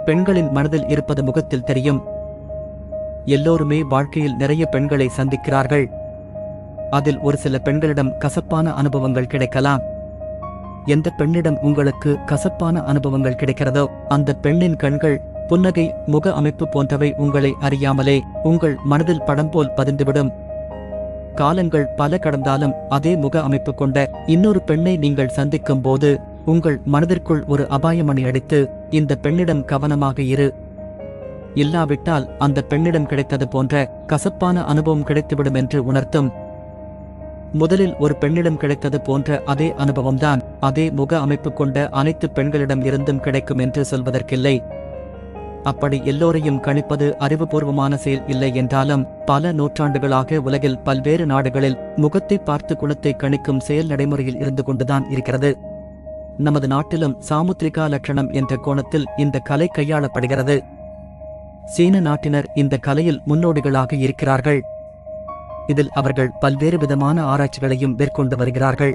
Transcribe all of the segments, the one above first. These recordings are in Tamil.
பெண்களின் மனதில் இருப்பது முகத்தில் தெரியும் எல்லோருமே வாழ்க்கையில் நிறைய பெண்களை சந்திக்கிறார்கள் அதில் ஒரு சில பெண்களிடம் கசப்பான அனுபவங்கள் கிடைக்கலாம் எந்த பெண்ணிடம் உங்களுக்கு கசப்பான அனுபவங்கள் கிடைக்கிறதோ அந்த பெண்ணின் கண்கள் புன்னகை முக அமைப்பு போன்றவை உங்களை அறியாமலே உங்கள் மனதில் படம் போல் பதிந்துவிடும் காலங்கள் பல கடந்தாலும் அதே முக அமைப்பு கொண்ட இன்னொரு பெண்ணை நீங்கள் சந்திக்கும் போது உங்கள் மனதிற்குள் ஒரு அபாயமணி அடித்து இந்த பெண்ணிடம் கவனமாக இரு இல்லாவிட்டால் அந்த பெண்ணிடம் கிடைத்தது போன்ற கசப்பான அனுபவம் கிடைத்துவிடும் என்று உணர்த்தும் முதலில் ஒரு பெண்ணிடம் கிடைத்தது போன்ற அதே அனுபவம்தான் அதே முக அமைப்பு கொண்ட அனைத்து பெண்களிடம் இருந்தும் கிடைக்கும் என்று சொல்வதற்கில்லை அப்படி எல்லோரையும் கணிப்பது அறிவுபூர்வமான செயல் இல்லை என்றாலும் பல நூற்றாண்டுகளாக உலகில் பல்வேறு நாடுகளில் முகத்தை பார்த்து குணத்தை கணிக்கும் செயல் நடைமுறையில் இருந்து கொண்டுதான் இருக்கிறது நமது நாட்டிலும் சாமுத்திரிகா லட்சணம் என்ற கோணத்தில் இந்த கலை கையாளப்படுகிறது சீன நாட்டினர் இந்த கலையில் முன்னோடிகளாக இருக்கிறார்கள் இதில் அவர்கள் பல்வேறு விதமான ஆராய்ச்சிகளையும் மேற்கொண்டு வருகிறார்கள்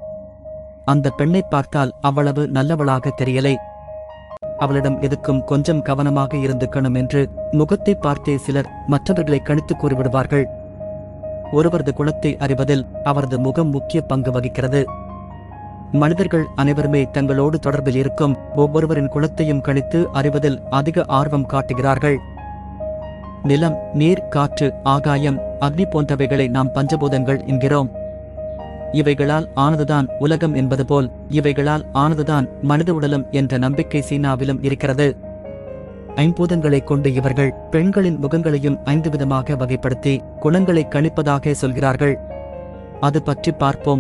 அந்த பெண்ணை பார்த்தால் அவ்வளவு நல்லவளாக தெரியலை அவளிடம் எதுக்கும் கொஞ்சம் கவனமாக இருந்துக்கணும் என்று முகத்தை பார்த்தே சிலர் மற்றவர்களை கணித்து கூறிவிடுவார்கள் ஒருவரது குணத்தை அறிவதில் அவரது முகம் முக்கிய பங்கு வகிக்கிறது மனிதர்கள் அனைவருமே தங்களோடு தொடர்பில் இருக்கும் ஒவ்வொருவரின் குணத்தையும் கணித்து அறிவதில் அதிக ஆர்வம் காட்டுகிறார்கள் நிலம் நீர் காற்று ஆகாயம் அக்னி போன்றவைகளை நாம் பஞ்சபூதங்கள் என்கிறோம் இவைகளால் ஆனதுதான் உலகம் என்பது போல் இவைகளால் ஆனதுதான் மனித உடலம் என்ற நம்பிக்கை சீனாவிலும் இருக்கிறது ஐம்பூதங்களைக் கொண்டு இவர்கள் பெண்களின் முகங்களையும் ஐந்து விதமாக வகைப்படுத்தி குணங்களை கணிப்பதாக சொல்கிறார்கள் அது பற்றி பார்ப்போம்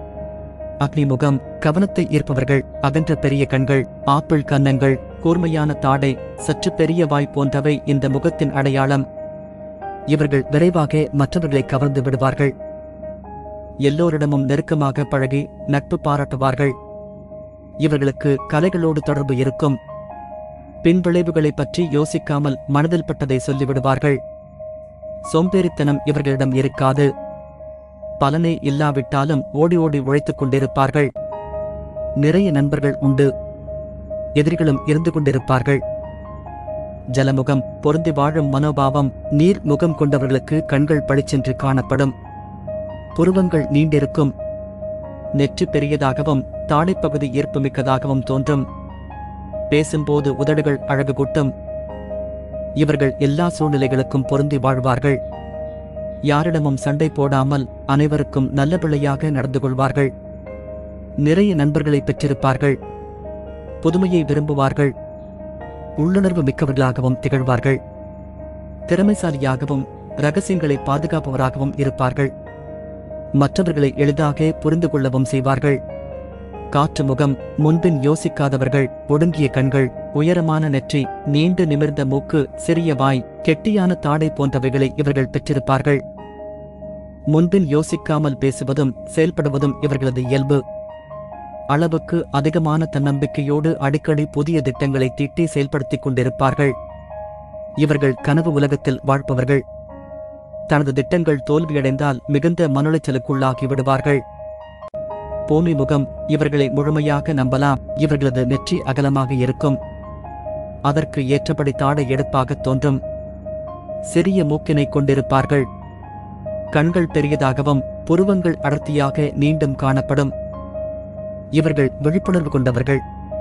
அக்னி முகம் கவனத்தை ஈர்ப்பவர்கள் அகன்ற பெரிய கண்கள் ஆப்பிள் கன்னங்கள் கூர்மையான தாடை சற்று பெரிய வாய் போன்றவை இந்த முகத்தின் அடையாளம் இவர்கள் விரைவாக மற்றவர்களை கவர்ந்து விடுவார்கள் எல்லோரிடமும் நெருக்கமாக பழகி நட்பு பாராட்டுவார்கள் இவர்களுக்கு கலைகளோடு தொடர்பு இருக்கும் பின்விளைவுகளைப் பற்றி யோசிக்காமல் மனதில் பட்டதை சொல்லிவிடுவார்கள் சோம்பேறித்தனம் இவர்களிடம் இருக்காது பலனே இல்லாவிட்டாலும் ஓடி ஓடி உழைத்துக் கொண்டிருப்பார்கள் நிறைய நண்பர்கள் உண்டு எதிரிகளும் இருந்து கொண்டிருப்பார்கள் ஜலமுகம் பொருந்தி வாழும் மனோபாவம் நீர் முகம் கொண்டவர்களுக்கு கண்கள் பளிச்சென்று காணப்படும் புருவங்கள் நீண்டிருக்கும் நெற்றி பெரியதாகவும் தாடைப்பகுதி ஈர்ப்புமிக்கதாகவும் தோன்றும் பேசும்போது உதடுகள் அழகு கூட்டும் இவர்கள் எல்லா சூழ்நிலைகளுக்கும் பொருந்தி வாழ்வார்கள் யாரிடமும் சண்டை போடாமல் அனைவருக்கும் நல்ல பிள்ளையாக நடந்து கொள்வார்கள் நிறைய நண்பர்களை பெற்றிருப்பார்கள் புதுமையை விரும்புவார்கள் உள்ளுணர்வு மிக்கவர்களாகவும் திகழ்வார்கள் திறமைசாலியாகவும் ரகசியங்களை பாதுகாப்பவராகவும் இருப்பார்கள் மற்றவர்களை எளிதாக புரிந்து கொள்ளவும் செய்வார்கள் காற்று முகம் முன்பின் யோசிக்காதவர்கள் ஒடுங்கிய கண்கள் உயரமான நெற்றி நீண்டு நிமிர்ந்த மூக்கு சிறிய வாய் கெட்டியான தாடை போன்றவைகளை இவர்கள் பெற்றிருப்பார்கள் முன்பின் யோசிக்காமல் பேசுவதும் செயல்படுவதும் இவர்களது இயல்பு அளவுக்கு அதிகமான தன்னம்பிக்கையோடு அடிக்கடி புதிய திட்டங்களை தீட்டி செயல்படுத்திக் கொண்டிருப்பார்கள் இவர்கள் கனவு உலகத்தில் வாழ்பவர்கள் தனது திட்டங்கள் தோல்வியடைந்தால் மிகுந்த மனஉளைச்சலுக்குள்ளாகி விடுவார்கள் பூமி முகம் இவர்களை முழுமையாக நம்பலாம் இவர்களது நெற்றி அகலமாக இருக்கும் அதற்கு ஏற்றபடி தாடை எடுப்பாகத் தோன்றும் சிறிய மூக்கினை கொண்டிருப்பார்கள் கண்கள் பெரியதாகவும் புருவங்கள் அடர்த்தியாக நீண்டும் காணப்படும் இவர்கள் விழிப்புணர்வு கொண்டவர்கள்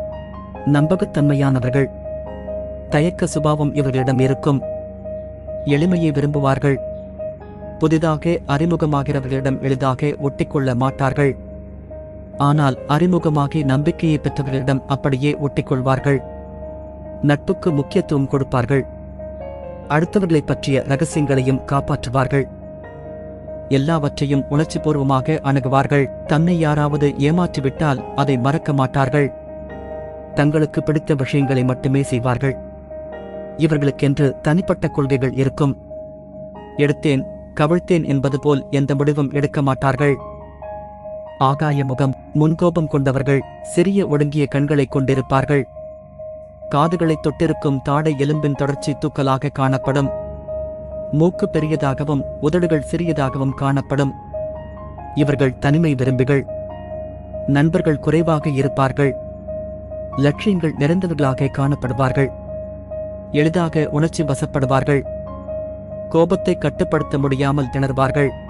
நம்பகத்தன்மையானவர்கள் தயக்க சுபாவம் இவர்களிடம் இருக்கும் எளிமையை விரும்புவார்கள் புதிதாக அறிமுகமாகிறவர்களிடம் எளிதாக ஒட்டிக்கொள்ள மாட்டார்கள் ஆனால் அறிமுகமாகி நம்பிக்கையை பெற்றவர்களிடம் அப்படியே ஒட்டிக்கொள்வார்கள் நட்புக்கு முக்கியத்துவம் கொடுப்பார்கள் அடுத்தவர்களைப் பற்றிய ரகசியங்களையும் காப்பாற்றுவார்கள் எல்லாவற்றையும் உணர்ச்சிபூர்வமாக அணுகுவார்கள் தன்னை யாராவது ஏமாற்றிவிட்டால் அதை மறக்க மாட்டார்கள் தங்களுக்கு பிடித்த விஷயங்களை மட்டுமே செய்வார்கள் இவர்களுக்கென்று தனிப்பட்ட கொள்கைகள் இருக்கும் எடுத்தேன் கவிழ்த்தேன் என்பது போல் எந்த முடிவும் எடுக்க மாட்டார்கள் ஆகாய முகம் முன்கோபம் கொண்டவர்கள் சிறிய ஒடுங்கிய கண்களைக் கொண்டிருப்பார்கள் காதுகளைத் தொட்டிருக்கும் தாடை எலும்பின் தொடர்ச்சி தூக்கலாக காணப்படும் மூக்கு பெரியதாகவும் உதடுகள் சிறியதாகவும் காணப்படும் இவர்கள் தனிமை விரும்பிகள் நண்பர்கள் குறைவாக இருப்பார்கள் லட்சியங்கள் நிறைந்தவர்களாக காணப்படுவார்கள் எளிதாக உணர்ச்சி வசப்படுவார்கள் கோபத்தை கட்டுப்படுத்த முடியாமல் திணறுவார்கள்